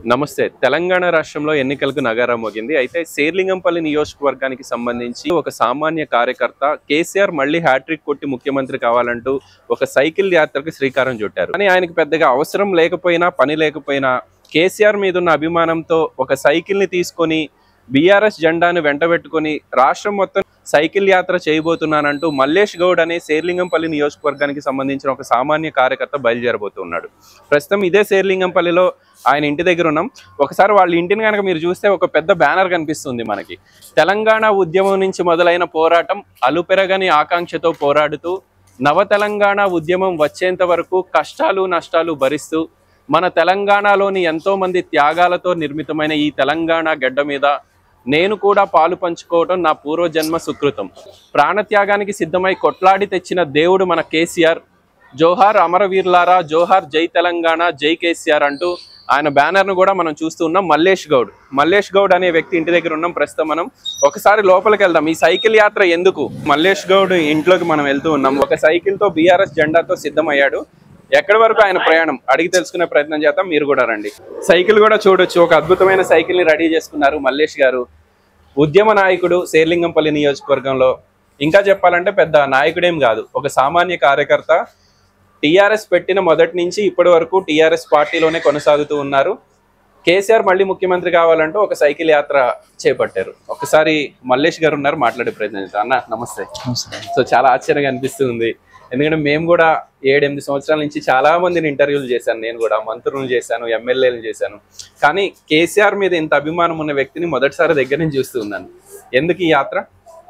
నమస్తే తెలంగాణ రాష్ట్రంలో ఎన్నికలకు నగారం మోగింది అయితే శేర్లింగంపల్లి నియోజకవర్గానికి సంబంధించి ఒక సామాన్య కార్యకర్త కేసీఆర్ మళ్ళీ హ్యాట్రిక్ కొట్టి ముఖ్యమంత్రి కావాలంటూ ఒక సైకిల్ యాత్రకు శ్రీకారం చుట్టారు కానీ ఆయనకు పెద్దగా అవసరం లేకపోయినా పని లేకపోయినా కేసీఆర్ మీద ఉన్న అభిమానంతో ఒక సైకిల్ ని తీసుకొని బీఆర్ఎస్ జెండాను వెంటబెట్టుకొని రాష్ట్రం మొత్తం సైకిల్ యాత్ర చేయబోతున్నానంటూ మల్లేష్ గౌడ్ అనే శేర్లింగంపల్లి నియోజకవర్గానికి సంబంధించిన ఒక సామాన్య కార్యకర్త బయలుదేరబోతున్నాడు ప్రస్తుతం ఇదే శేర్లింగంపల్లిలో ఆయన ఇంటి దగ్గర ఉన్నాం ఒకసారి వాళ్ళ ఇంటిని కనుక మీరు చూస్తే ఒక పెద్ద బ్యానర్ కనిపిస్తుంది మనకి తెలంగాణ ఉద్యమం నుంచి మొదలైన పోరాటం అలుపెరగని ఆకాంక్షతో పోరాడుతూ నవ తెలంగాణ ఉద్యమం వచ్చేంత వరకు కష్టాలు నష్టాలు భరిస్తూ మన తెలంగాణలోని ఎంతో మంది త్యాగాలతో నిర్మితమైన ఈ తెలంగాణ గడ్డ మీద నేను కూడా పాలు పంచుకోవడం నా పూర్వజన్మ సుకృతం ప్రాణత్యాగానికి సిద్ధమై కొట్లాడి తెచ్చిన దేవుడు మన కేసీఆర్ జోహార్ అమరవీర్లారా జోహార్ జై తెలంగాణ జై కేసీఆర్ అంటూ ఆయన బ్యానర్ను కూడా మనం చూస్తూ ఉన్నాం మల్లేష్ గౌడ్ మల్లేష్ గౌడ్ అనే వ్యక్తి ఇంటి దగ్గర ఉన్నాం ప్రస్తుతం మనం ఒకసారి లోపలికి వెళ్దాం ఈ సైకిల్ యాత్ర ఎందుకు మల్లేష్ గౌడ్ ఇంట్లోకి మనం వెళ్తూ ఉన్నాం ఒక సైకిల్ తో బీఆర్ఎస్ జెండాతో సిద్ధమయ్యాడు ఎక్కడి వరకు ఆయన ప్రయాణం అడిగి తెలుసుకునే ప్రయత్నం చేద్దాం మీరు కూడా రండి సైకిల్ కూడా చూడొచ్చు ఒక అద్భుతమైన సైకిల్ ని రెడీ చేసుకున్నారు మల్లేష్ గారు ఉద్యమ నాయకుడు శేర్లింగంపల్లి నియోజకవర్గంలో ఇంకా చెప్పాలంటే పెద్ద నాయకుడేం కాదు ఒక సామాన్య కార్యకర్త టీఆర్ఎస్ పెట్టిన మొదటి నుంచి ఇప్పటి వరకు టీఆర్ఎస్ పార్టీలోనే కొనసాగుతూ ఉన్నారు కేసీఆర్ మళ్ళీ ముఖ్యమంత్రి కావాలంటూ ఒక సైకిల్ యాత్ర చేపట్టారు ఒకసారి మల్లేష్ గారు ఉన్నారు మాట్లాడే ప్రయత్నం చేద్దాం అన్న నమస్తే సో చాలా ఆశ్చర్యంగా అనిపిస్తుంది ఎందుకంటే మేము కూడా ఏడెనిమిది సంవత్సరాల నుంచి చాలా మందిని ఇంటర్వ్యూలు చేశాను నేను కూడా మంత్రులను చేశాను ఎమ్మెల్యేలు చేశాను కానీ కేసీఆర్ మీద ఇంత అభిమానం ఉన్న వ్యక్తిని మొదటిసారి దగ్గర నుంచి చూస్తూ ఉన్నాను ఎందుకు ఈ యాత్ర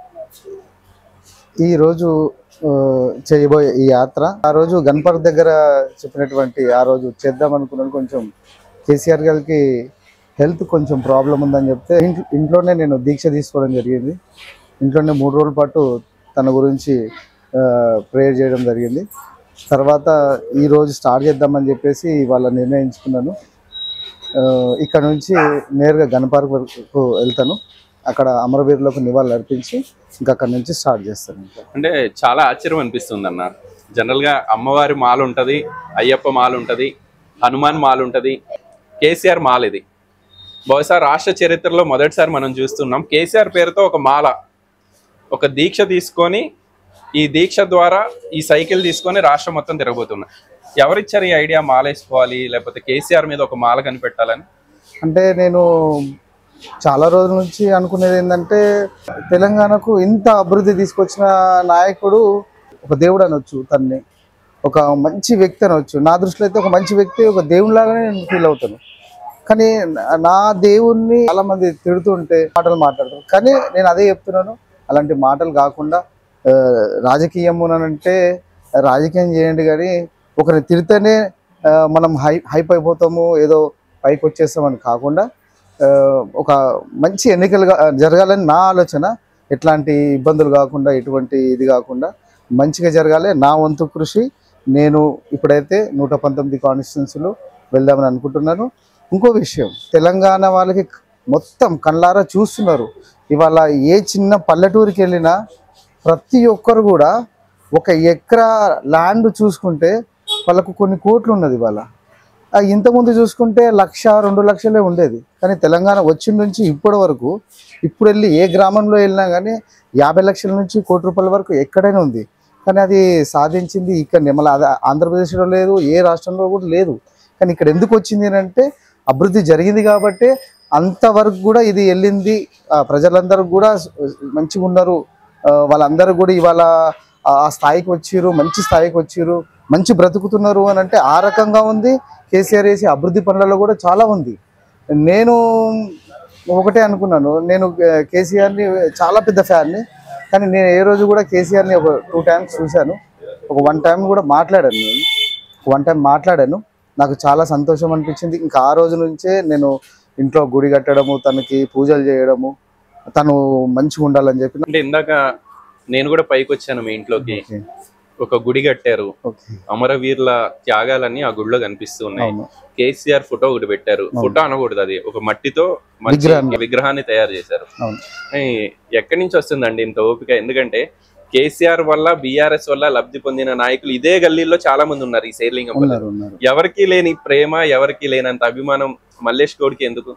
ఈ రోజు ఆ, చేయబోయే ఈ యాత్ర ఆ రోజు గణపతి దగ్గర చెప్పినటువంటి ఆ రోజు చేద్దాం అనుకున్నాను కొంచెం కేసీఆర్ గారికి హెల్త్ కొంచెం ప్రాబ్లం ఉందని చెప్తే ఇంట్లో ఇంట్లోనే నేను దీక్ష తీసుకోవడం జరిగింది ఇంట్లోనే మూడు రోజుల పాటు తన గురించి ప్రేయర్ చేయడం జరిగింది తర్వాత ఈ రోజు స్టార్ట్ చేద్దామని చెప్పేసి వాళ్ళ నిర్ణయించుకున్నాను ఆ, ఇక్కడ నుంచి నేరుగా గణపార్క్ వరకు వెళ్తాను అక్కడ అమరవీరులకు నివాళులు అర్పించి ఇంకా అక్కడ నుంచి స్టార్ట్ చేస్తాను ఇంకా అంటే చాలా ఆశ్చర్యం అనిపిస్తుంది అన్న జనరల్ గా అమ్మవారి మాల ఉంటది అయ్యప్ప మాల ఉంటది హనుమాన్ మాల ఉంటది కేసీఆర్ మాల ఇది బహుశా రాష్ట్ర చరిత్రలో మొదటిసారి మనం చూస్తున్నాం కేసీఆర్ పేరుతో ఒక మాల ఒక దీక్ష తీసుకొని ఈ దీక్ష ద్వారా ఈ సైకిల్ తీసుకొని రాష్ట్రం మొత్తం తిరగబోతున్నా ఎవరిచ్చారు ఈ ఐడియా మాల వేసుకోవాలి లేకపోతే కేసీఆర్ మీద ఒక మాల కనిపెట్టాలని అంటే నేను చాలా రోజుల నుంచి అనుకునేది ఏంటంటే తెలంగాణకు ఇంత అభివృద్ధి తీసుకొచ్చిన నాయకుడు ఒక దేవుడు అనొచ్చు తన్ని ఒక మంచి వ్యక్తి అనొచ్చు నా దృష్టిలో అయితే ఒక మంచి వ్యక్తి ఒక దేవునిలాగానే నేను ఫీల్ అవుతాను కానీ నా- నా దేవుణ్ణి చాలా మంది తిడుతుంటే మాటలు మాట్లాడతారు కానీ నేను అదే చెప్తున్నాను అలాంటి మాటలు కాకుండా ఆ, రాజకీయం అంటే రాజకీయం చేయండి కానీ ఒకరిని తిడితేనే ఆ, మనం హై హైప్ అయిపోతాము ఏదో పైకి వచ్చేస్తామని కాకుండా ఆ, ఒక మంచి ఎన్నికలుగా జరగాలని నా ఆలోచన ఎట్లాంటి ఇబ్బందులు కాకుండా ఎటువంటి ఇది కాకుండా మంచిగా జరగాలి నా వంతు కృషి నేను ఇప్పుడైతే నూట పంతొమ్మిది కాన్స్టిట్యున్సీలు వెళ్దామని అనుకుంటున్నాను ఇంకో విషయం తెలంగాణ వాళ్ళకి మొత్తం కళ్ళారా చూస్తున్నారు ఇవాళ ఏ చిన్న పల్లెటూరికి వెళ్ళినా ప్రతి ఒక్కరు కూడా ఒక ఎకరా ల్యాండ్ చూసుకుంటే వాళ్ళకు కొన్ని కోట్లు ఉన్నది ఇవాళ ఆ ఇంతకుముందు చూసుకుంటే లక్ష రెండు లక్షలే ఉండేది కానీ తెలంగాణ వచ్చిన నుంచి ఇప్పటి వరకు ఇప్పుడు వెళ్ళి ఏ గ్రామంలో వెళ్ళినా కానీ యాభై లక్షల నుంచి కోటి రూపాయల వరకు ఎక్కడైనా ఉంది కానీ అది సాధించింది ఇక్కడ మళ్ళీ అది ఆంధ్రప్రదేశ్లో లేదు ఏ రాష్ట్రంలో కూడా లేదు కానీ ఇక్కడ ఎందుకు వచ్చింది అని అంటే అభివృద్ధి జరిగింది కాబట్టి అంతవరకు కూడా ఇది వెళ్ళింది ఆ ప్రజలందరూ కూడా మంచిగా ఉన్నారు ఆ, వాళ్ళందరూ కూడా ఇవాళ ఆ ఆ స్థాయికి వచ్చిర్రు మంచి స్థాయికి వచ్చిర్రు మంచి బ్రతుకుతున్నారు అని అంటే ఆ రకంగా ఉంది కేసీఆర్ చేసే అభివృద్ధి పనులలో కూడా చాలా ఉంది నేను ఒకటే అనుకున్నాను నేను ఆ, కేసీఆర్ని చాలా పెద్ద ఫ్యాన్ని కానీ నేను ఏ రోజు కూడా కేసీఆర్ని ఒక టూ టైమ్స్ చూశాను ఒక వన్ టైం కూడా మాట్లాడాను నేను వన్ టైం మాట్లాడాను నాకు చాలా సంతోషం అనిపించింది ఇంకా ఆ రోజు నుంచే నేను ఇంట్లో గుడి కట్టడము తనకి పూజలు చేయడము తను మంచిగా ఉండాలని చెప్పి అంటే ఇందాక నేను కూడా పైకి వచ్చాను మీ ఇంట్లోకి ఓకే ఒక గుడి కట్టారు ఓకే అమరవీరుల త్యాగాలన్నీ ఆ గుడిలో కనిపిస్తూ ఉన్నాయి అవును కేసీఆర్ ఫోటో ఒకటి పెట్టారు ఫోటో అనకూడదు అది ఒక మట్టితో మంచి విగ్రహాన్ని. విగ్రహాన్ని తయారు చేశారు అవును ఏ, ఎక్కడి నుంచి వస్తుందండి ఇంత ఓపిక ఎందుకంటే కేసీఆర్ వల్ల బీఆర్ఎస్ వల్ల లబ్ధి పొందిన నాయకులు ఇదే గల్లీలో చాలా మంది ఉన్నారు ఈ శేర్లింగంపల్లి ఉన్నారు ఉన్నారు ఎవరికి లేని ప్రేమ ఎవరికి లేనంత అభిమానం మల్లేష్ గౌడ్కి ఎందుకు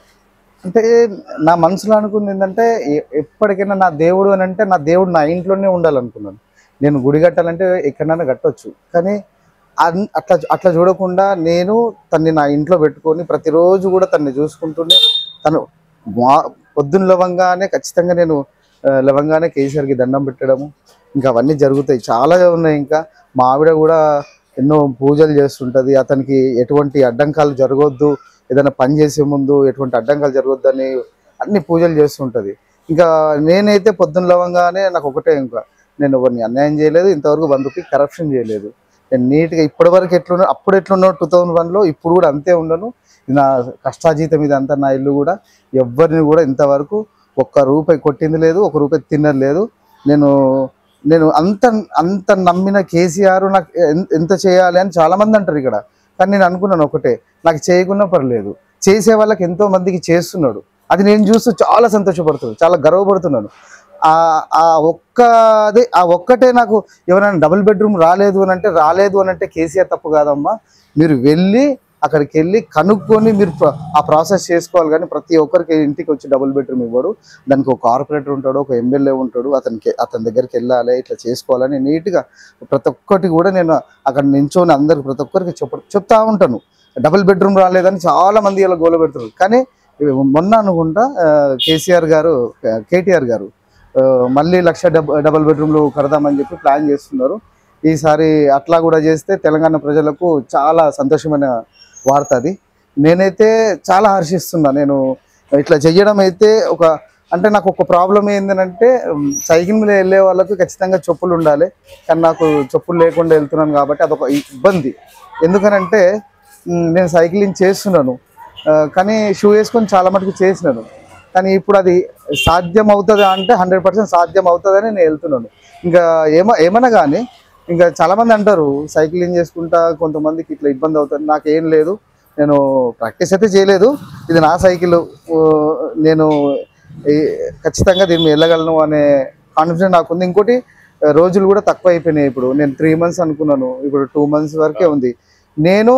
అంటే నా మనసులో అనుకుంది ఏంటంటే ఎ- ఎప్పటికైనా నా దేవుడు అని అంటే నా దేవుడు నా ఇంట్లోనే ఉండాలనుకున్నాను నేను గుడి కట్టాలంటే ఎక్కడైనా కట్టొచ్చు కానీ అన్- అట్లా అట్లా చూడకుండా నేను తన్ని నా ఇంట్లో పెట్టుకొని ప్రతిరోజు కూడా తన్ని చూసుకుంటూనే తను మా పొద్దున్న లవంగానే ఖచ్చితంగా నేను ఆ, లవంగానే కేసీఆర్కి దండం పెట్టడము ఇంకా అవన్నీ జరుగుతాయి చాలా ఉన్నాయి ఇంకా మా ఆవిడ కూడా ఎన్నో పూజలు చేస్తుంటది అతనికి ఎటువంటి అడ్డంకాలు జరగొద్దు ఏదైనా పని చేసే ముందు ఎటువంటి అడ్డంకాలు జరగొద్దని అన్ని పూజలు చేస్తుంటది ఇంకా నేనైతే పొద్దున్న లవంగానే నాకు ఒకటే ఇంకా నేను ఎవరిని అన్యాయం చేయలేదు ఇంతవరకు వన్ రూపీ కరప్షన్ చేయలేదు నేను నీట్గా ఇప్పటి వరకు ఎట్లున్నా అప్పుడు ఎట్లున్నా టూ థౌజండ్ వన్లో ఇప్పుడు కూడా అంతే ఉండను ఇది నా కష్టాజీతం ఇది అంతా నా ఇల్లు కూడా ఎవరిని కూడా ఇంతవరకు ఒక్క రూపాయి కొట్టింది లేదు ఒక రూపాయి తిన్నది లేదు నేను నేను అంత అంత నమ్మిన కేసీఆర్ నాకు ఎన్- ఎంత చేయాలి అని చాలా మంది అంటారు ఇక్కడ కానీ నేను అనుకున్నాను ఒకటే నాకు చేయకున్నా పర్లేదు చేసే వాళ్ళకి ఎంతో మందికి చేస్తున్నాడు అది నేను చూస్తూ చాలా సంతోషపడుతున్నాను చాలా గర్వపడుతున్నాను ఆ ఆ ఒక్క అదే ఆ ఒక్కటే నాకు ఎవరైనా డబుల్ బెడ్రూమ్ రాలేదు అని అంటే రాలేదు అని అంటే కేసీఆర్ తప్పు కాదమ్మా మీరు వెళ్ళి అక్కడికి వెళ్ళి కనుక్కొని మీరు ప్ర- ఆ ప్రాసెస్ చేసుకోవాలి కానీ ప్రతి ఒక్కరికి ఇంటికి వచ్చి డబుల్ బెడ్రూమ్ ఇవ్వడు దానికి ఒక కార్పొరేటర్ ఉంటాడు ఒక ఎమ్మెల్యే ఉంటాడు అతనికి అతని దగ్గరికి వెళ్ళాలి ఇట్లా చేసుకోవాలని నీట్గా ప్రతి ఒక్కటి కూడా నేను అక్కడ నించొని అందరికి ప్రతి ఒక్కరికి చెప్ప చెప్తా ఉంటాను డబుల్ బెడ్రూమ్ రాలేదని చాలా మంది ఇలా గోల పెడుతున్నారు కానీ ఇవి మొన్న అనుకుంటా ఆ, కేసీఆర్ గారు ఆ, కేటీఆర్ గారు ఆ, మళ్ళీ లక్ష డబ్ డబుల్ బెడ్రూమ్లు కడదామని చెప్పి ప్లాన్ చేస్తున్నారు ఈసారి అట్లా కూడా చేస్తే తెలంగాణ ప్రజలకు చాలా సంతోషమైన వార్త అది నేనైతే చాలా హర్షిస్తున్నా నేను ఇట్లా చెయ్యడం అయితే ఒక అంటే నాకు ఒక ప్రాబ్లం ఏంటంటే సైకిల్ మీద వెళ్ళే వాళ్ళకు ఖచ్చితంగా చెప్పులు ఉండాలి కానీ నాకు చెప్పులు లేకుండా వెళ్తున్నాను కాబట్టి అదొక ఇబ్బంది ఎందుకనంటే ఉమ్, నేను సైక్లింగ్ చేస్తున్నాను ఆ, కానీ షూ వేసుకొని చాలా మటుకు చేసినాను కానీ ఇప్పుడు అది సాధ్యం అవుతుందా అంటే హండ్రెడ్ పర్సెంట్ సాధ్యం అవుతుందని నేను వెళ్తున్నాను ఇంకా ఏమ ఏమన్నా కానీ ఇంకా చాలా మంది అంటారు సైక్లింగ్ చేసుకుంటా కొంతమందికి ఇట్లా ఇబ్బంది అవుతుంది నాకేం లేదు నేను ప్రాక్టీస్ అయితే చేయలేదు ఇది నా సైకిల్ నేను ఈ- ఖచ్చితంగా దీన్ని మీద వెళ్ళగలను అనే కాన్ఫిడెంట్ నాకుంది ఇంకోటి ఆ, రోజులు కూడా తక్కువ అయిపోయినాయి ఇప్పుడు నేను త్రీ మంత్స్ అనుకున్నాను ఇప్పుడు టూ మంత్స్ వరకే ఉంది నేను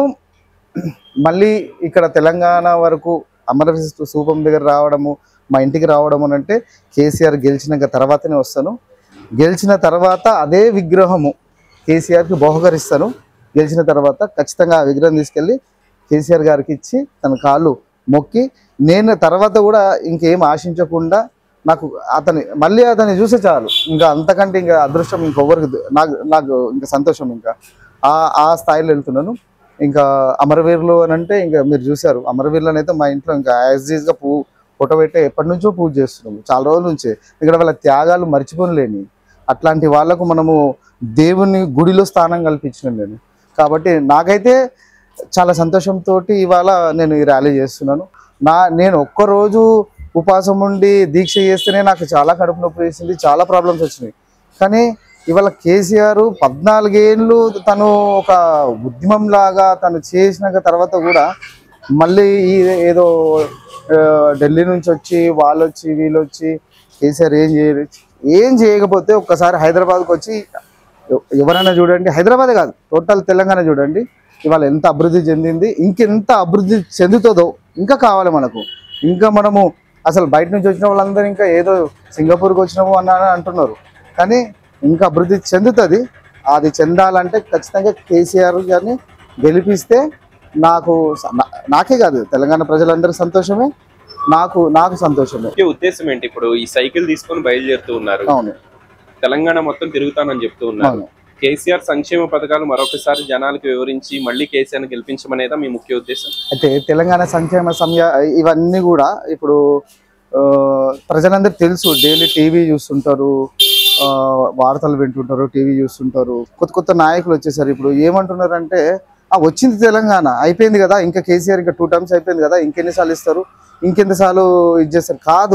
మళ్ళీ ఇక్కడ తెలంగాణ వరకు అమరవీర స్థూపం దగ్గర రావడము మా ఇంటికి రావడం అని అంటే కేసీఆర్ గెలిచినాక తర్వాతనే వస్తాను గెలిచిన తర్వాత అదే విగ్రహము కేసీఆర్కి బహుకరిస్తాను గెలిచిన తర్వాత ఖచ్చితంగా ఆ విగ్రహం తీసుకెళ్ళి కేసీఆర్ గారికి ఇచ్చి తన కాళ్ళు మొక్కి నేను తర్వాత కూడా ఇంకేం ఆశించకుండా నాకు అతని మళ్ళీ అతన్ని చూస్తే చాలు ఇంకా అంతకంటే ఇంకా అదృష్టం ఇంకొవరికి ద- నాకు నాకు ఇంకా సంతోషం ఇంకా ఆ ఆ స్థాయిలో వెళ్తున్నాను ఇంకా అమరవీరులు అని అంటే ఇంకా మీరు చూశారు అమరవీరులను అయితే మా ఇంట్లో ఇంకా యాజ్ గా పూ ఫోటో పెట్టే ఎప్పటి నుంచో పూజ చేస్తున్నాము చాలా రోజుల నుంచే ఇక్కడ వాళ్ళ త్యాగాలు మర్చిపోలేని అట్లాంటి వాళ్ళకు మనము దేవుని గుడిలో స్థానం కల్పించినాం నేను కాబట్టి నాకైతే చాలా సంతోషంతో ఇవాళ నేను ఈ ర్యాలీ చేస్తున్నాను నా నేను ఒక్కరోజు ఉపవాసం ఉండి దీక్ష చేస్తేనే నాకు చాలా కడుపు నొప్పి వేసింది చాలా ప్రాబ్లమ్స్ వచ్చినాయి కానీ ఇవాళ కేసీఆర్ పద్నాలుగేళ్ళు తను ఒక ఉద్యమం లాగా తను చేసినాక తర్వాత కూడా మళ్ళీ ఈ ఏదో ఆ, ఢిల్లీ నుంచి వచ్చి వాళ్ళు వచ్చి వీళ్ళు వచ్చి కేసీఆర్ ఏం చేయరు ఏం చేయకపోతే ఒక్కసారి హైదరాబాద్కి వచ్చి ఎవ- ఎవరైనా చూడండి హైదరాబాదే కాదు టోటల్ తెలంగాణ చూడండి ఇవాళ ఎంత అభివృద్ధి చెందింది ఇంకెంత అభివృద్ధి చెందుతుందో ఇంకా కావాలి మనకు ఇంకా మనము అసలు బయట నుంచి వచ్చిన వాళ్ళందరూ ఇంకా ఏదో సింగపూర్కి వచ్చినాము అన్న అని అంటున్నారు కానీ ఇంకా అభివృద్ధి చెందుతుంది అది చెందాలంటే ఖచ్చితంగా కేసీఆర్ గారిని గెలిపిస్తే నాకు స- నా- నాకే కాదు తెలంగాణ ప్రజలందరూ సంతోషమే నాకు నాకు సంతోషమే ముఖ్య ఉద్దేశం ఏంటి ఇప్పుడు ఈ సైకిల్ తీసుకొని బయలుదేరుతూ ఉన్నారు అవును తెలంగాణ మొత్తం తిరుగుతానని చెప్తూ ఉన్నారు అవును కేసీఆర్ సంక్షేమ పథకాలు మరొకసారి జనాలకు వివరించి మళ్ళీ కేసీఆర్ గెలిపించమనేదా మీ ముఖ్య ఉద్దేశం అయితే తెలంగాణ సంక్షేమ సమయ ఇవన్నీ కూడా ఇప్పుడు ఆ, ప్రజలందరూ తెలుసు డైలీ టీవీ చూస్తుంటారు ఆ, వార్తలు వింటుంటారు టీవీ చూస్తుంటారు కొత్త కొత్త నాయకులు వచ్చేసారు ఇప్పుడు ఏమంటున్నారంటే ఆ వచ్చింది తెలంగాణ అయిపోయింది కదా ఇంకా కేసీఆర్ ఇంకా టూ టైమ్స్ అయిపోయింది కదా ఇంకెన్నిసార్లు ఇస్తారు ఇంకెన్నిసార్లు ఇది చేస్తారు కాదు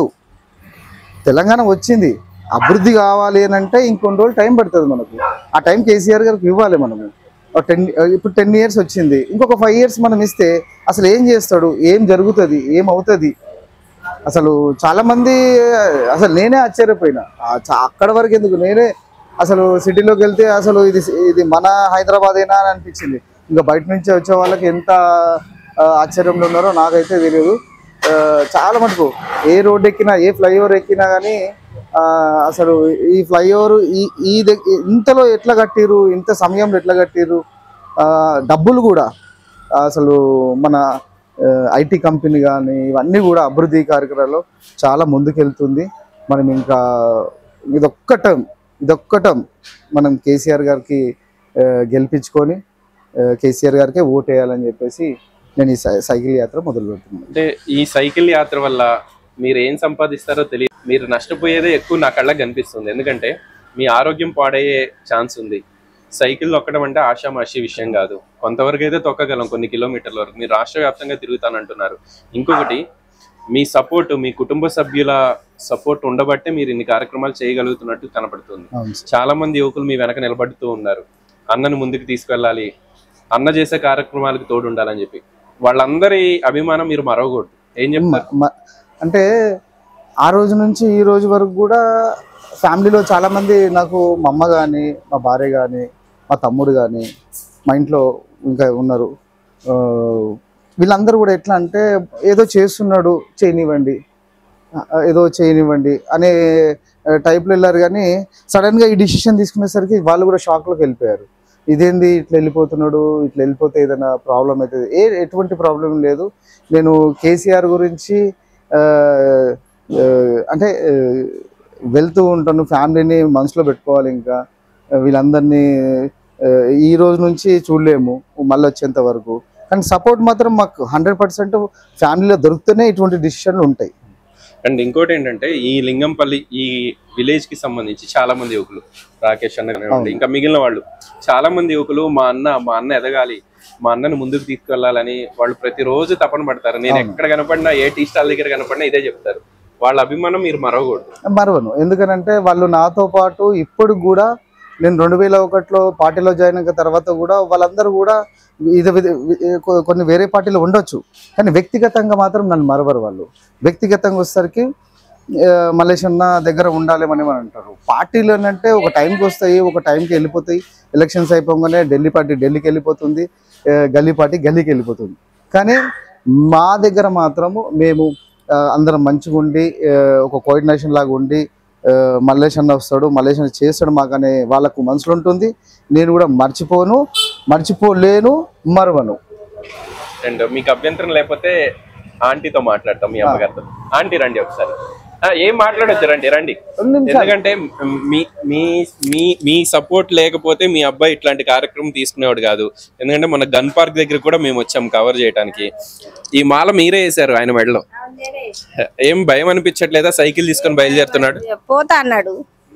తెలంగాణ వచ్చింది అభివృద్ధి కావాలి అని అంటే ఇంకొన్ని రోజులు టైం పడుతుంది మనకు ఆ టైం కేసీఆర్ గారికి ఇవ్వాలి మనము టెన్ ఇప్పుడు టెన్ ఇయర్స్ వచ్చింది ఇంకొక ఫైవ్ ఇయర్స్ మనం ఇస్తే అసలు ఏం చేస్తాడు ఏం జరుగుతుంది ఏం అవుతుంది అసలు చాలా మంది అసలు నేనే ఆశ్చర్యపోయినా ఆ చా- అక్కడ వరకు ఎందుకు నేనే అసలు సిటీలోకి వెళ్తే అసలు ఇది ఇది మన హైదరాబాదేనా అని అనిపించింది ఇంకా బయట నుంచి వచ్చే వాళ్ళకి ఎంత ఆ, ఆశ్చర్యంలో ఉన్నారో నాకైతే తెలియదు ఆ, చాలా మటుకు ఏ రోడ్ ఎక్కినా ఏ ఫ్లైఓవర్ ఎక్కినా కానీ ఆ, అసలు ఈ ఫ్లైఓవర్ ఈ ఈ దగ్- ఇంతలో ఎట్లా కట్టిరు ఇంత సమయంలో ఎట్లా కట్టిరు ఆ, డబ్బులు కూడా అసలు మన ఐటీ కంపెనీ కానీ ఇవన్నీ కూడా అభివృద్ధి కార్యక్రమాల్లో చాలా ముందుకెళ్తుంది మనం ఇంకా ఇదొక్కటం ఇదొక్కటం మనం కేసీఆర్ గారికి ఆ, గెలిపించుకొని ఆ, కేసీఆర్ గారికే ఓటు వేయాలని చెప్పేసి నేను ఈ సై- సైకిల్ యాత్ర మొదలు పెడుతున్నాను అంటే ఈ సైకిల్ యాత్ర వల్ల మీరు ఏం సంపాదిస్తారో తెలియదు మీరు నష్టపోయేదే ఎక్కువ నా కళ్ళకి కనిపిస్తుంది ఎందుకంటే మీ ఆరోగ్యం పాడయ్యే ఛాన్స్ ఉంది సైకిల్ తొక్కడం అంటే ఆషామాషి విషయం కాదు కొంతవరకు అయితే తొక్కగలం కొన్ని కిలోమీటర్ల వరకు మీరు రాష్ట్ర వ్యాప్తంగా తిరుగుతానంటున్నారు ఇంకొకటి మీ సపోర్ట్ మీ కుటుంబ సభ్యుల సపోర్ట్ ఉండబట్టే మీరు ఇన్ని కార్యక్రమాలు చేయగలుగుతున్నట్టు కనపడుతుంది అవును సార్. చాలా మంది యువకులు మీ వెనక నిలబడుతూ ఉన్నారు అన్నను ముందుకు తీసుకెళ్ళాలి అన్న చేసే కార్యక్రమాలకు తోడు ఉండాలని చెప్పి వాళ్ళందరి అభిమానం మీరు మరవకూడదు ఏం చెప్తారు మ- మ- అంటే ఆ రోజు నుంచి ఈ రోజు వరకు కూడా ఫ్యామిలీలో చాలా మంది నాకు మా అమ్మ కానీ మా భార్య కానీ మా తమ్ముడు కానీ మా ఇంట్లో ఇంకా ఉన్నారు ఆ, వీళ్ళందరూ కూడా ఎట్లా అంటే ఏదో చేస్తున్నాడు చేయనివ్వండి ఆ, ఏదో చేయనివ్వండి అనే టైప్లో వెళ్ళారు కానీ సడన్గా ఈ డిసిషన్ తీసుకునేసరికి వాళ్ళు కూడా షాక్లోకి వెళ్ళిపోయారు ఇదేంది ఇట్లా వెళ్ళిపోతున్నాడు ఇట్లా వెళ్ళిపోతే ఏదైనా ప్రాబ్లం అవుతుంది ఏ ఎటువంటి ప్రాబ్లం లేదు నేను కేసీఆర్ గురించి ఆ, ఆ, అంటే ఆ, వెళ్తూ ఉంటాను ఫ్యామిలీని మనసులో పెట్టుకోవాలి ఇంకా ఆ, వీళ్ళందరినీ ఆ, ఈ రోజు నుంచి చూడలేము మళ్ళీ వచ్చేంత వరకు కానీ సపోర్ట్ మాత్రం మాకు హండ్రెడ్ పర్సెంట్ ఫ్యామిలీలో దొరికితేనే ఇటువంటి డిసిషన్లు ఉంటాయి అండ్ ఇంకోటి ఏంటంటే ఈ లింగంపల్లి ఈ విలేజ్ కి సంబంధించి చాలా మంది యువకులు రాకేష్ అన్న కానివ్వండి, అవును. ఇంకా మిగిలిన వాళ్ళు చాలా మంది యువకులు మా అన్న మా అన్న ఎదగాలి మా అన్నను ముందుకు తీసుకెళ్లాలని వాళ్ళు ప్రతిరోజు తపన పడతారు నేను అవును. ఎక్కడ కనపడినా ఏ టీ స్టాల్ దగ్గర కనపడినా ఇదే చెప్తారు వాళ్ళ అభిమానం మీరు మరవకూడదు మరవను ఎందుకనంటే వాళ్ళు నాతో పాటు ఇప్పుడు కూడా నేను రెండు వేల ఒకటిలో పార్టీలో జాయిన్ అయిన తర్వాత కూడా వాళ్ళందరూ కూడా ఇది ఇది- కొ- కొన్ని వేరే పార్టీలో ఉండొచ్చు కానీ వ్యక్తిగతంగా మాత్రం నన్ను మరవరు వాళ్ళు వ్యక్తిగతంగా వచ్చేసరికి ఆ, మల్లేష్ అన్న దగ్గర ఉండాలి అని అని అంటారు పార్టీలు అని అంటే ఒక టైంకి వస్తాయి ఒక టైంకి వెళ్ళిపోతాయి ఎలక్షన్స్ అయిపోగానే ఢిల్లీ పార్టీ ఢిల్లీకి వెళ్ళిపోతుంది ఆ, గల్లీ పార్టీ గల్లీకి వెళ్ళిపోతుంది కానీ మా దగ్గర మాత్రము మేము ఆ, అందరం మంచిగా ఉండి ఆ, ఒక కోఆర్డినేషన్ లాగా ఉండి ఆ, మల్లేష్ అన్న వస్తాడు మల్లేష్ అన్న చేస్తాడు మాకనే వాళ్ళకు మనసులో ఉంటుంది నేను కూడా మర్చిపోను మర్చిపోలేను మరవను అండ్ మీకు అభ్యంతరం లేకపోతే ఆంటీతో మాట్లాడతాం మీ అమ్మగారితో ఆంటీ రండి ఒకసారి ఆ, ఏం మాట్లాడొచ్చు రండి రండి రెండు నిమిషాలు ఎందుకంటే మీ మీ మీ మీ సపోర్ట్ లేకపోతే మీ అబ్బాయి ఇట్లాంటి కార్యక్రమం తీసుకునేవాడు కాదు ఎందుకంటే మన గన్ పార్క్ దగ్గర కూడా మేము వచ్చాం కవర్ చేయడానికి ఈ మాల మీరే వేశారు ఆయన మెడలో ఏం భయం అనిపించట్లేదా సైకిల్ తీసుకొని బయలుదేరుతున్నాడు పోతా అన్నాడు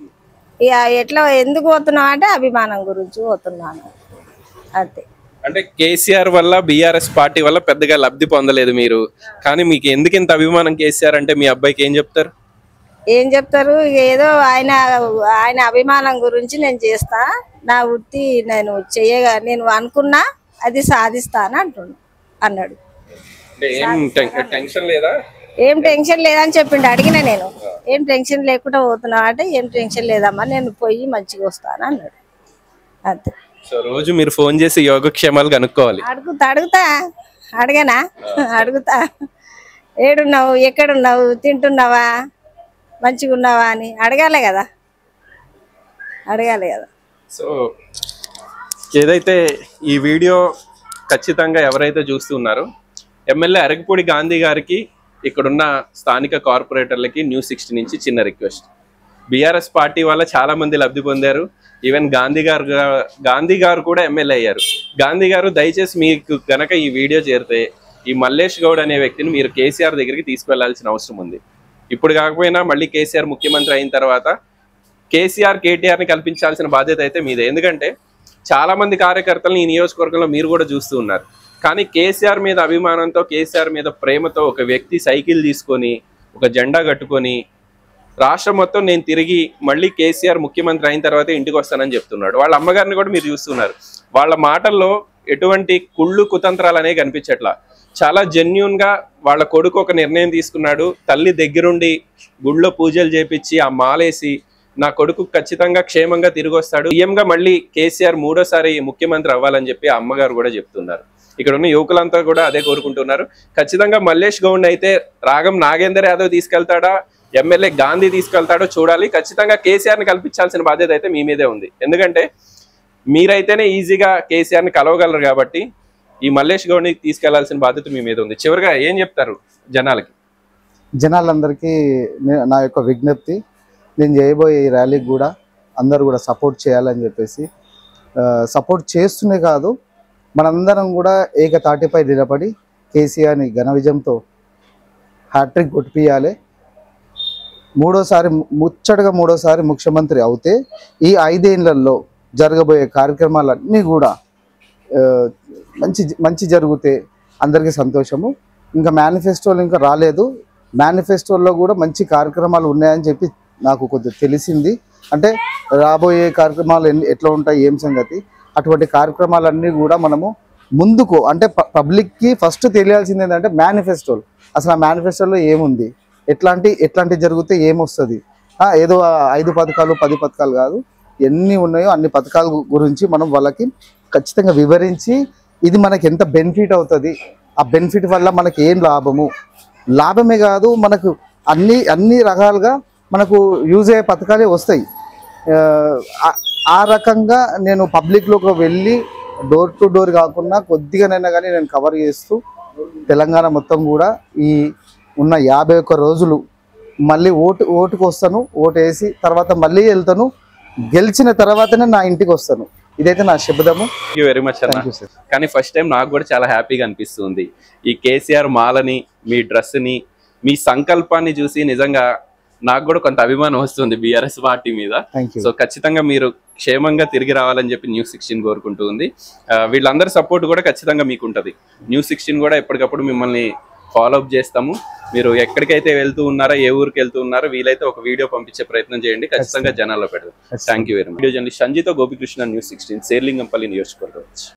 ఇక ఎట్లా ఎందుకు పోతున్నావు అంటే అభిమానం గురించి పోతున్నాను అంతే అంటే కేసీఆర్ వల్ల బీఆర్ఎస్ పార్టీ వల్ల పెద్దగా లబ్ధి పొందలేదు మీరు కానీ మీకు ఎందుకు ఇంత అభిమానం కేసీఆర్ అంటే మీ అబ్బాయికి ఏం చెప్తారు ఏం చెప్తారు ఇక ఏదో ఆయన ఆయన అభిమానం గురించి నేను చేస్తా నా వృత్తి నేను చెయ్యగా నేను అనుకున్నా అది సాధిస్తాను అంటుండు అన్నాడు అంటే ఏం టెన్- టెన్షన్ లేదా ఏం టెన్షన్ లేదని చెప్పిండు అడిగిన నేను ఏం టెన్షన్ లేకుండా పోతున్నావు అంటే ఏం టెన్షన్ లేదమ్మా నేను పోయి మంచిగా వస్తాను అన్నాడు అంతే సో రోజు మీరు ఫోన్ చేసి యోగక్షేమాలు కనుక్కోవాలి అడుగుతా అడుగుతా అడగనా అడుగుతా ఏడున్నావు ఎక్కడున్నావు తింటున్నావా మంచిగా ఉన్నావా అని అడగాలి కదా అడగాలి కదా సో ఏదైతే ఈ వీడియో ఖచ్చితంగా ఎవరైతే చూస్తున్నారో ఎమ్మెల్యే అరగపూడి గాంధీ గారికి ఇక్కడున్న స్థానిక కార్పొరేటర్లకి న్యూస్ సిక్స్టీ నుంచి చిన్న రిక్వెస్ట్ బీఆర్ఎస్ పార్టీ వల్ల చాలా మంది లబ్ధి పొందారు ఈవెన్ గాంధీ గారు గా- గాంధీ గారు కూడా ఎమ్మెల్యే అయ్యారు గాంధీ గారు దయచేసి మీకు గనక ఈ వీడియో చేరితే ఈ మల్లేష్ గౌడ్ అనే వ్యక్తిని మీరు కేసీఆర్ దగ్గరికి తీసుకువెళ్లాల్సిన అవసరం ఉంది ఇప్పుడు కాకపోయినా మళ్ళీ కేసీఆర్ ముఖ్యమంత్రి అయిన తర్వాత కేసీఆర్ కేటీఆర్ ని కల్పించాల్సిన బాధ్యత అయితే మీదే ఎందుకంటే చాలా మంది కార్యకర్తలను ఈ నియోజకవర్గంలో మీరు కూడా చూస్తూ ఉన్నారు కానీ కేసీఆర్ మీద అభిమానంతో కేసీఆర్ మీద ప్రేమతో ఒక వ్యక్తి సైకిల్ తీసుకొని ఒక జెండా కట్టుకొని రాష్ట్రం మొత్తం నేను తిరిగి మళ్ళీ కేసీఆర్ ముఖ్యమంత్రి అయిన తర్వాత ఇంటికి వస్తానని చెప్తున్నాడు వాళ్ళ అమ్మగారిని కూడా మీరు చూస్తున్నారు వాళ్ళ మాటల్లో ఎటువంటి కుళ్ళు కుతంత్రాలు అనేవి కనిపించట్లా చాలా జెన్యున్ గా వాళ్ళ కొడుకు ఒక నిర్ణయం తీసుకున్నాడు తల్లి దగ్గరుండి గుళ్ళో పూజలు చేపించి ఆ మాలేసి నా కొడుకు ఖచ్చితంగా క్షేమంగా తిరిగి వస్తాడు సీఎం గా మళ్ళీ కేసీఆర్ మూడోసారి ముఖ్యమంత్రి అవ్వాలని చెప్పి ఆ అమ్మగారు కూడా చెప్తున్నారు ఇక్కడ ఉన్న యువకులంతా కూడా అదే కోరుకుంటున్నారు ఖచ్చితంగా మల్లేష్ గౌడ్ అయితే రాగం నాగేందర్ యాదవ్ తీసుకెళ్తాడా ఎమ్మెల్యే గాంధీ తీసుకెళ్తాడో చూడాలి ఖచ్చితంగా కేసీఆర్ ని కల్పించాల్సిన బాధ్యత అయితే మీ మీదే ఉంది ఎందుకంటే మీరైతేనే ఈజీగా కేసీఆర్ ని కలవగలరు కాబట్టి ఈ మల్లేష్ గౌడ్ని తీసుకెళ్లాల్సిన బాధ్యత మీ మీద ఉంది చివరిగా ఏం చెప్తారు జనాలకి జనాలందరికీ నే- నా యొక్క విజ్ఞప్తి నేను చేయబోయే ఈ ర్యాలీకి కూడా అందరూ కూడా సపోర్ట్ చేయాలని చెప్పేసి సపోర్ట్ చేస్తూనే కాదు మనందరం కూడా ఏకతాటిపై నిలబడి కేసీఆర్ని ఘన విజయంతో హ్యాట్రిక్ కొట్టిపియాలి మూడోసారి ము- ముచ్చటగా మూడోసారి ముఖ్యమంత్రి అవుతే ఈ ఐదేళ్లలో జరగబోయే కార్యక్రమాలన్నీ కూడా ఆ, మంచి మంచి జరిగితే అందరికీ సంతోషము ఇంకా మేనిఫెస్టోలు ఇంకా రాలేదు మేనిఫెస్టోలో కూడా మంచి కార్యక్రమాలు ఉన్నాయని చెప్పి నాకు కొద్దిగా తెలిసింది అంటే రాబోయే కార్యక్రమాలు ఎన్ని ఎట్లా ఉంటాయి ఏం సంగతి అటువంటి కార్యక్రమాలన్నీ కూడా మనము ముందుకు అంటే ప- పబ్లిక్కి ఫస్ట్ తెలియాల్సింది ఏంటంటే మేనిఫెస్టోలు అసలు ఆ మేనిఫెస్టోలో ఏముంది ఎట్లాంటి ఎట్లాంటి జరిగితే ఏమొస్తుంది ఆ, ఏదో ఆ ఐదు పథకాలు పది పథకాలు కాదు ఎన్ని ఉన్నాయో అన్ని పథకాల గు- గురించి మనం వాళ్ళకి ఖచ్చితంగా వివరించి ఇది మనకి ఎంత బెనిఫిట్ అవుతుంది ఆ బెనిఫిట్ వల్ల మనకి ఏం లాభము లాభమే కాదు మనకు అన్ని అన్ని రకాలుగా మనకు యూజ్ అయ్యే పథకాలే వస్తాయి ఆ, ఆ- ఆ రకంగా నేను పబ్లిక్లోకి వెళ్ళి డోర్ టు డోర్ కాకుండా కొద్దిగానైనా కానీ నేను కవర్ చేస్తూ తెలంగాణ మొత్తం కూడా ఈ ఉన్న యాభై ఒక్క రోజులు మళ్ళీ ఓటు ఓటుకు వస్తాను ఓటు వేసి తర్వాత మళ్ళీ వెళ్తాను గెలిచిన తర్వాతనే నా ఇంటికి వస్తాను ఇదైతే నా శబ్దము థ్యాంక్ యూ వెరీ మచ్ అన్న థ్యాంక్ యూ సార్ కానీ ఫస్ట్ టైం నాకు కూడా చాలా హ్యాపీగా అనిపిస్తుంది ఈ కేసీఆర్ మాలని మీ డ్రెస్ని మీ సంకల్పాన్ని చూసి నిజంగా నాకు కూడా కొంత అభిమానం వస్తుంది బీఆర్ఎస్ పార్టీ మీద థ్యాంక్ యూ సో ఖచ్చితంగా మీరు క్షేమంగా తిరిగి రావాలని చెప్పి న్యూస్ సిక్స్టీన్ కోరుకుంటూ ఉంది ఆ, వీళ్ళందరి సపోర్ట్ కూడా ఖచ్చితంగా మీకు ఉంటుంది న్యూస్ సిక్స్టీన్ కూడా ఎప్పటికప్పుడు మిమ్మల్ని ఫాలో అప్ చేస్తాము మీరు ఎక్కడికైతే వెళ్తూ ఉన్నారో ఏ ఊరికి వెళ్తూ ఉన్నారో వీలైతే ఒక వీడియో పంపించే ప్రయత్నం చేయండి ఖచ్చితంగా జనాల్లో పెడదాం thank you very much video journalist సంజీతో గోపికృష్ణ న్యూస్ సిక్స్టీన్ సేర్లింగంపల్లి నియోజకవర్గం